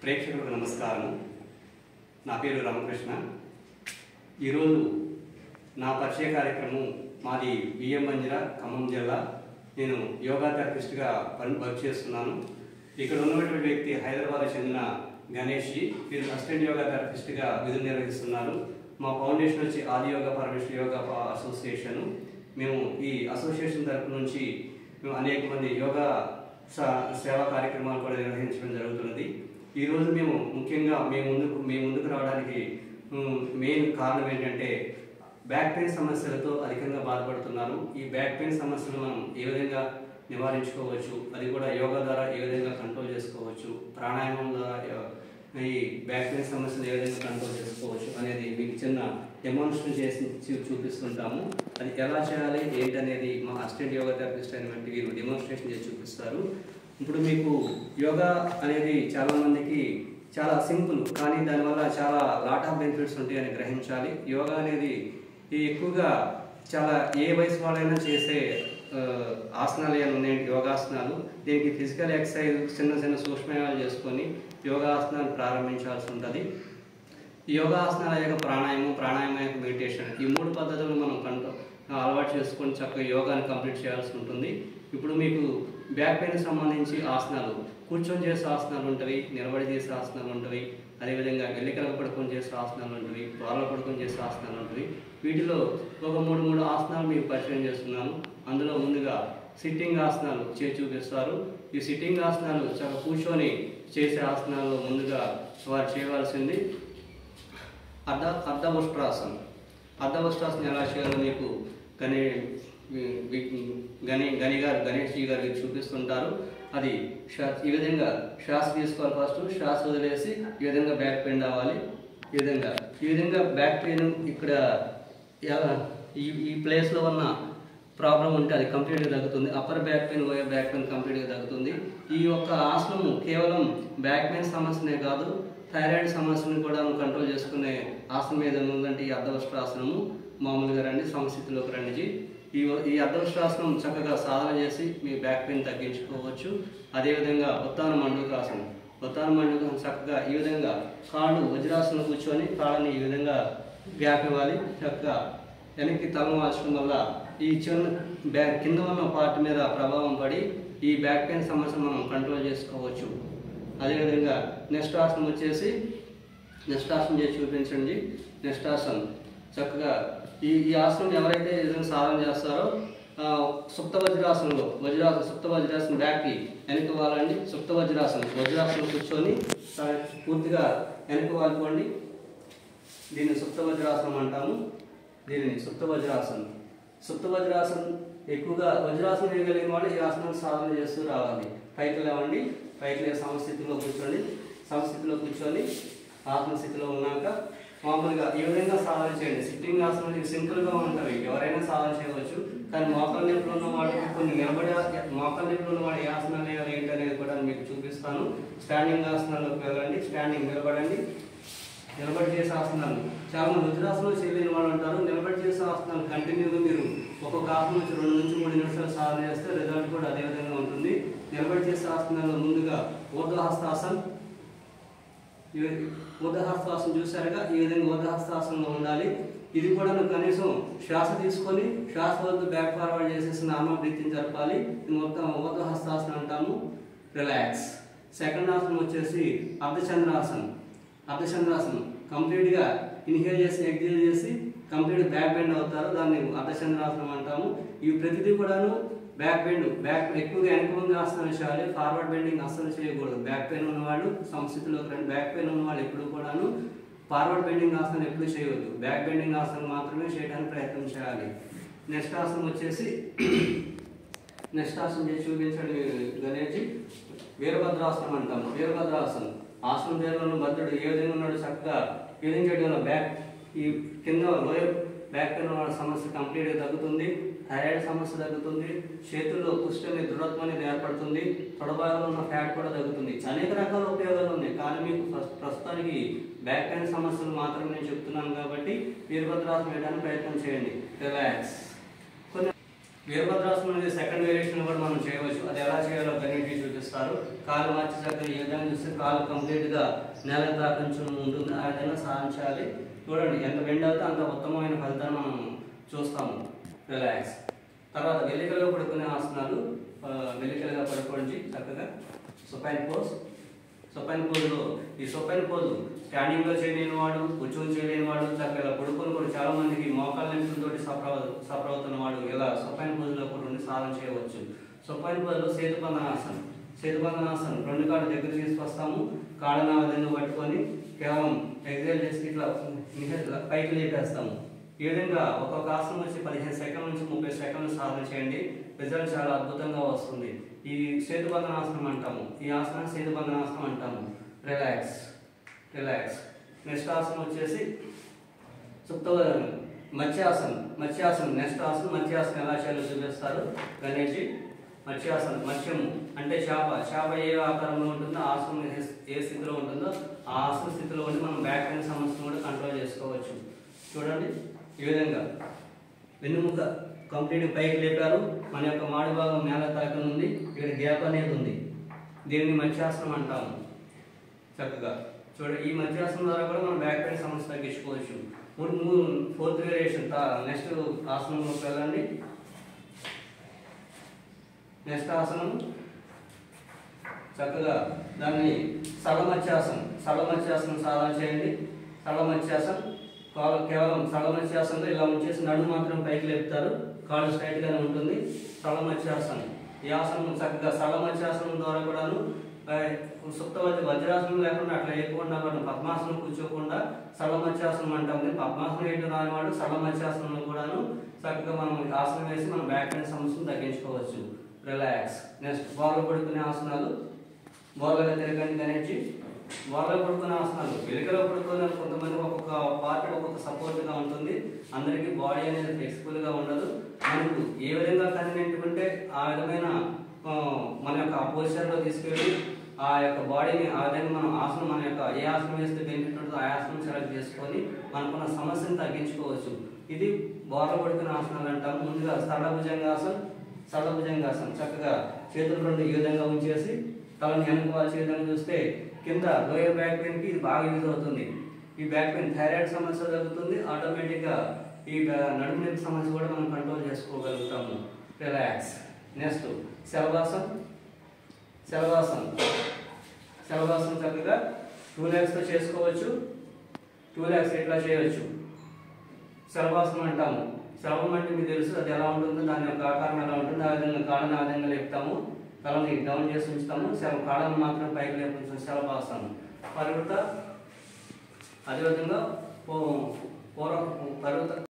ప్రేక్షకులకు నమస్కారం నా పేరు రామకృష్ణ ఈరోజు నా పరిచయ కార్యక్రమం మాది బియ్యం మంజిర ఖమ్మం జిల్లా నేను యోగా థెరపిస్ట్గా పని వర్క్ చేస్తున్నాను ఇక్కడ ఉన్నటువంటి వ్యక్తి హైదరాబాద్ చెందిన గణేష్ జీ వీరు అసిస్టెంట్ యోగా థెరపిస్ట్గా విధులు నిర్వహిస్తున్నారు మా ఫౌండేషన్ వచ్చి ఆది యోగా పరమేశ్వర యోగా అసోసియేషన్ మేము ఈ అసోసియేషన్ తరపు నుంచి మేము అనేక మంది యోగా స- సేవా కార్యక్రమాలు కూడా నిర్వహించడం జరుగుతున్నది ఈరోజు మేము ముఖ్యంగా మీ ముందుకు మీ ముందుకు రావడానికి ఉమ్, మెయిన్ కారణం ఏంటంటే బ్యాక్ పెయిన్ సమస్యలతో అధికంగా బాధపడుతున్నారు ఈ బ్యాక్ పెయిన్ సమస్యలు మనం ఏ విధంగా నివారించుకోవచ్చు అది కూడా యోగా ద్వారా ఏ విధంగా కంట్రోల్ చేసుకోవచ్చు ప్రాణాయామం ద్వారా యో- ఈ బ్యాక్ పెయిన్ సమస్యలు ఏ విధంగా కంట్రోల్ చేసుకోవచ్చు అనేది మీకు చిన్న డెమాన్స్ట్రేషన్ చేసి చూ- చూపిస్తుంటాము అది ఎలా చేయాలి ఏంటనేది మా అసిస్టెంట్ యోగా థెరపిస్ట్ అయినటువంటి వీరు డెమాన్స్ట్రేషన్ చేసి చూపిస్తారు ఇప్పుడు మీకు యోగా అనేది చాలా మందికి చాలా సింపుల్ కానీ దానివల్ల చాలా లాట్ ఆఫ్ బెనిఫిట్స్ ఉంటాయని గ్రహించాలి యోగా అనేది ఈ ఎక్కువగా చాలా ఏ వయసు వాళ్ళైనా చేసే ఆ, ఆసనాలు ఏమైనా ఉన్నాయంటే యోగాసనాలు దీనికి ఫిజికల్ ఎక్సర్సైజ్ చిన్న చిన్న సూక్ష్మయాలు చేసుకొని యోగాసనాలు ప్రారంభించాల్సి ఉంటుంది ఈ యోగాసనాల యొక్క ప్రాణాయామం ప్రాణాయామం యొక్క మెడిటేషన్ ఈ మూడు పద్ధతులు మనం కంట్రో అలవాటు చేసుకొని చక్కగా యోగాని కంప్లీట్ చేయాల్సి ఉంటుంది ఇప్పుడు మీకు బ్యాక్ పెయిన్ సంబంధించి ఆసనాలు కూర్చొని చేసే ఆసనాలు ఉంటవి నిలబడి చేసే ఆసనాలు ఉంటవి అదేవిధంగా వెల్లికల పడుకొని చేసే ఆసనాలు ఉంటవి తోరల పడుకొని చేసే ఆసనాలు ఉంటవి వీటిలో ఒక మూడు మూడు ఆసనాలు మీకు పరిచయం చేస్తున్నాను అందులో ముందుగా సిట్టింగ్ ఆసనాలు చేసి చూపిస్తారు ఈ సిట్టింగ్ ఆసనాలు చాలా కూర్చొని చేసే ఆసనాల్లో ముందుగా వారు చేయవలసింది అర్ధ అర్ధవస్ట్రాసనం అర్ధవస్ట్రాసనం ఎలా చేయాలో మీకు గణే వి- వి- గణి గని గారు గణేష్ జీ గారు మీకు చూపిస్తుంటారు అది శ్వాస ఈ విధంగా శ్వాస తీసుకోవాలి ఫస్ట్ శ్వాస వదిలేసి ఈ విధంగా బ్యాక్ పెయిన్ రావాలి ఈ విధంగా ఈ విధంగా బ్యాక్ పెయిన్ ఇక్కడ ఎలా- ఈ ఈ ప్లేస్లో ఉన్న ప్రాబ్లం ఉంటే అది కంప్లీట్గా తగ్గుతుంది upper back pain lower back pain కంప్లీట్గా తగ్గుతుంది ఈ యొక్క ఆసనము కేవలం బ్యాక్ పెయిన్ సమస్యనే కాదు థైరాయిడ్ సమస్యను కూడా కంట్రోల్ చేసుకునే ఆసనం మీద ఉందంటే ఈ అర్ధవస్త్రాసనము మామూలుగా రండి సమస్థితిలోకి రండి ఈ ఈ అర్ధవస్త్రాసనం చక్కగా సాధన చేసి మీ బ్యాక్ పెయిన్ తగ్గించుకోవచ్చు అదేవిధంగా ఉత్తాన మండుకాసనం ఉత్తాన మండుకాసనం చక్కగా ఈ విధంగా కాళ్ళు వజ్రాసనం కూర్చొని కాళ్ళని ఈ విధంగా గ్యాప్ ఇవ్వాలి చక్కగా వెనక్కి తల మార్చడం వల్ల ఈ చిన్న బ్యాక్ కింద ఉన్న పార్ట్ మీద ప్రభావం పడి ఈ బ్యాక్ పెయిన్ సమస్య మనం కంట్రోల్ చేసుకోవచ్చు అదేవిధంగా నెక్స్ట్ ఆసనం వచ్చేసి నెక్స్ట్ ఆసనం చేసి చూపించండి నెక్స్ట్ ఆసనం చక్కగా ఈ ఈ ఆసనం ఎవరైతే ఈ విధంగా సాధన చేస్తారో ఆ, సుప్త వజ్రాసనంలో వజ్రాసనం సుప్త వజ్రాసనం బ్యాక్కి వెనక వాళ్ళండి సుప్త వజ్రాసనం వజ్రాసనం కూర్చొని ఆ, పూర్తిగా వెనక వాలిపోండి దీన్ని సుప్త వజ్రాసనం అంటాము దీనిని సుప్త వజ్రాసనం సుప్త వజ్రాసనం ఎక్కువగా వజ్రాసనం వేయగలిగిన వాళ్ళు ఈ ఆసనం సాధన చేస్తూ రావాలి పైకి లేవండి పైకి లేని సమస్థితిలో కూర్చోండి సమస్థితిలో కూర్చొని ఆసన స్థితిలో ఉన్నాక మామూలుగా ఈ విధంగా సాధన చేయండి సిట్టింగ్ ఆసనాలు ఇవి సింపుల్గా ఉంటాయి ఎవరైనా సాధన చేయవచ్చు కానీ మోకాళ్ళ నొప్పులు ఉన్న వాళ్ళకి కొన్ని నిలబడి మోకాళ్ళ నొప్పులు ఉన్న వాళ్ళు ఏ ఆసనాలు వేయాలి ఏంటి అనేది కూడా మీకు చూపిస్తాను స్టాండింగ్ ఆసనాల్లోకి వెళ్ళండి స్టాండింగ్ నిలబడండి నిలబడి చేసే ఆసనాలు చాలా మంది వజ్రాసనం చేయలేని వాళ్ళు ఉంటారు నిలబడి చేసే ఆసనాలు కంటిన్యూగా మీరు ఒక్కొక్క ఆసనం నుంచి రెండు నుంచి మూడు నిమిషాలు సాధన చేస్తే రిజల్ట్ కూడా అదే విధంగా ఉంటుంది నిలబడి చేసే ఆసనాల్లో ముందుగా ఊర్ధ్వహస్తాసన్ ఊర్ధ్వహస్తాసనం చూసారుగా ఈ విధంగా ఊర్ధ్వహస్తాసనంలో ఉండాలి ఇది కూడా నువ్వు కనీసం శ్వాస తీసుకొని శ్వాస వద్దు బ్యాక్ ఫార్వర్డ్ చేసేసి నార్మల్ బ్రీతింగ్ జరపాలి ఇది మొత్తం ఊర్ధ్వహస్తాసనం అంటాము రిలాక్స్ సెకండ్ ఆసనం వచ్చేసి అర్ధచంద్రాసనం అర్ధచంద్రాసనం కంప్లీట్గా ఇన్హేల్ చేసి ఎగ్జేల్ చేసి కంప్లీట్ బ్యాక్ బెండ్ అవుతారు దాన్ని అర్ధచంద్రాసనం అంటాము ఇవి ప్రతిదీ కూడాను బ్యాక్ బెండ్ బ్యాక్ ఎక్కువగా వెనక ముందు ఆసనాలు చేయాలి ఫార్వర్డ్ బెండింగ్ అస్సలు చేయకూడదు బ్యాక్ పెయిన్ ఉన్నవాళ్ళు సమస్థితిలోకి రండి బ్యాక్ పెయిన్ ఉన్న వాళ్ళు ఎప్పుడు కూడాను ఫార్వర్డ్ బెండింగ్ ఆసనాలు ఎప్పుడు చేయవద్దు బ్యాక్ బెండింగ్ ఆసనం మాత్రమే చేయడానికి ప్రయత్నం చేయాలి నెక్స్ట్ ఆసనం వచ్చేసి నెక్స్ట్ ఆసనం చేసి చూపించండి గణేష్ వీరభద్రాసనం అంటాము వీరభద్రాసనం ఆసనం పేరులో భద్రుడు ఏ విధంగా ఉన్నాడు చక్కగా ఈ విధంగా చేయడం వల్ల బ్యాక్ ఈ కింద లోయర్ బ్యాక్ పెయిన్ ఉన్న సమస్య కంప్లీట్గా తగ్గుతుంది థైరాయిడ్ సమస్య తగ్గుతుంది చేతుల్లో పుష్టి అనేది దృఢత్వం అనేది ఏర్పడుతుంది తొడభాగంలో ఉన్న ఫ్యాట్ కూడా తగ్గుతుంది అనేక రకాల ఉపయోగాలు ఉన్నాయి కానీ మీకు ప్రస్- ప్రస్తుతానికి బ్యాక్ పెయిన్ సమస్యలు మాత్రమే నేను చెప్తున్నాను కాబట్టి వీరభద్రాసనం వేయడానికి ప్రయత్నం చేయండి రిలాక్స్ కొన్ని వీరభద్రాసనం అనేది సెకండ్ వేరియేషన్ కూడా మనం చేయవచ్చు అది ఎలా చేయాలో గణేష్ చూపిస్తాను చూపిస్తారు కాలు మార్చి చక్కగా ఈ విధంగా చూస్తే కాలు కంప్లీట్గా నేల తాకించడం ఉంటుంది ఆ విధంగా సాధించాలి చూడండి ఎంత బెండ్ అవుతే అంత ఉత్తమమైన ఫలితాన్ని మనం చూస్తాము రిలాక్స్ తర్వాత వెల్లికలుగా పడుకునే ఆసనాలు ఆ, వెల్లికలుగా పడుకోండి చక్కగా సుపైన్ పోజ్ సొప్పైన పోజులో ఈ సొప్పైన పోజు స్టాండింగ్ లో చేయలేని వాడు కూర్చొని చేయలేని వాడు చక్కగా పడుకొని కూడా చాలా మందికి మోకాళ్ళ నొప్పులతో సఫర్ అవ- సఫర్ అవుతున్న వాడు ఇలా సొప్పైన పోజులో కూడా ఉండి సాధన చేయవచ్చు సొప్పైన పోజులో సేతుబంధనాసనం సేతుబంధనాసనం రెండు కాళ్ళు దగ్గర తీసుకొస్తాము కాళ్ళను ఆ విధంగా పట్టుకొని కేవలం ఎగ్జైల్ చేసి ఇట్లా ఇట్లా పైకి లేపేస్తాము ఈ విధంగా ఒక్కొక్క ఆసనం వచ్చి పదిహేను సెకండ్ల నుంచి ముప్పై సెకండ్లు సాధన చేయండి రిజల్ట్ చాలా అద్భుతంగా వస్తుంది ఈ సేతుబంధనాసనం అంటాము ఈ ఆసనం సేతుబంధనాసనం అంటాము రిలాక్స్ రిలాక్స్ నెక్స్ట్ ఆసనం వచ్చేసి సుప్త మత్స్యాసనం మత్స్యాసనం నెక్స్ట్ ఆసనం మత్స్యాసనం ఎలా చేయాలో చూపిస్తారు గణేష్ మత్స్యాసనం మత్స్యము అంటే చేప చేప ఏ ఆకారంలో ఉంటుందో ఆ ఆసనం ఏ- ఏ స్థితిలో ఉంటుందో ఆ ఆసన స్థితిలో ఉండి మనం బ్యాక్ పెయిన్ సమస్యను కూడా కంట్రోల్ చేసుకోవచ్చు చూడండి ఈ విధంగా వెన్నుముక కంప్లీట్ పైకి లేపారు మన యొక్క మాడి భాగం నేల తాకని ఉంది ఇక్కడ గ్యాప్ అనేది ఉంది దీనిని మత్స్యాసనం అంటాము చక్కగా చూడండి ఈ మధ్యాసనం ద్వారా కూడా మనం బ్యాక్ పెయిన్ సమస్య తగ్గించుకోవచ్చు మూడు మూడు ఫోర్త్ వేరియేషన్ నెక్స్ట్ ఆసనంలోకి వెళ్ళండి నెక్స్ట్ ఆసనం చక్కగా దాన్ని సలమత్యాసనం సలమత్యాసనం సాధన చేయండి సలమత్యాసనం కాలు కేవలం సలమత్యాసనంలో ఇలా ఉంచేసి నడుము మాత్రం పైకి లేపుతారు కాళ్ళు స్ట్రైట్ గానే ఉంటుంది సలమత్యాసనం ఈ ఆసనం చక్కగా సలమత్యాసనం ద్వారా కూడాను ఆ, సుప్తవతి వజ్రాసనం లేకుండా అట్లా వేయకుండా మనం పద్మాసనం కూర్చోకుండా సలమత్యాసనం అంటాం కానీ పద్మాసనం ఏంటో రానివాడు సలమత్యాసనంలో కూడాను చక్కగా మనం ఆసనం వేసి మనం బ్యాక్ పెయిన్ సమస్యను తగ్గించుకోవచ్చు రిలాక్స్ నెక్స్ట్ బాగా పడుకునే ఆసనాలు బోర్లుగా తిరగండి గణేష్ బోర్లో పడుకునే ఆసనాలు వెలుగులో పడుకునే కొంతమంది ఒక్కొక్క పార్ట్ ఒక్కొక్క సపోర్ట్గా ఉంటుంది అందరికీ బాడీ అనేది ఫ్లెక్సిబుల్ గా ఉండదు మనకు ఏ విధంగా కన్వీనెంట్ ఉంటే ఆ విధమైన ఆ, మన యొక్క పొజిషన్ లో తీసుకెళ్ళి ఆ యొక్క బాడీని ఆ విధంగా మనం ఆసనం మన యొక్క ఏ ఆసనం వేస్తే బెనిఫిట్ ఉంటుందో ఆ ఆసనం సెలెక్ట్ చేసుకొని మనకున్న సమస్యను తగ్గించుకోవచ్చు ఇది బోర్ల పడుకునే ఆసనాలు అంటాము ముందుగా స్థల భుజంగాసనం సరళ భుజంగాసనం చక్కగా చేతులు రెండు ఈ విధంగా ఉంచేసి తలని వెనక వాల్చే విధంగా చూస్తే కింద లోయర్ బ్యాక్ పెయిన్ కి ఇది బాగా యూజ్ అవుతుంది ఈ బ్యాక్ పెయిన్ థైరాయిడ్ సమస్య తగ్గుతుంది ఆటోమేటిక్ గా ఈ బ- నడుము నొప్పి సమస్య కూడా మనం కంట్రోల్ చేసుకోగలుగుతాము రిలాక్స్ నెక్స్ట్ శలభాసం శలభాసం శలభాసం చక్కగా టూ తో చేసుకోవచ్చు టూ ల్యాక్స్ ఎట్లా చేయవచ్చు శలభాసనం అంటాము శలభం అంటే మీకు తెలుసు అది ఎలా ఉంటుందో దాని యొక్క ఆకారం ఎలా ఉంటుంది ఆ విధంగా కాళ్ళని ఆ విధంగా లేపుతాము తలని డౌన్ చేసి ఉంచుతాము శల కాళ్ళని మాత్రం పైకి లేపు ఉంచుతాం శలభాసనం పరుగుత అదేవిధంగా పూ- పూర్వ పరుగుత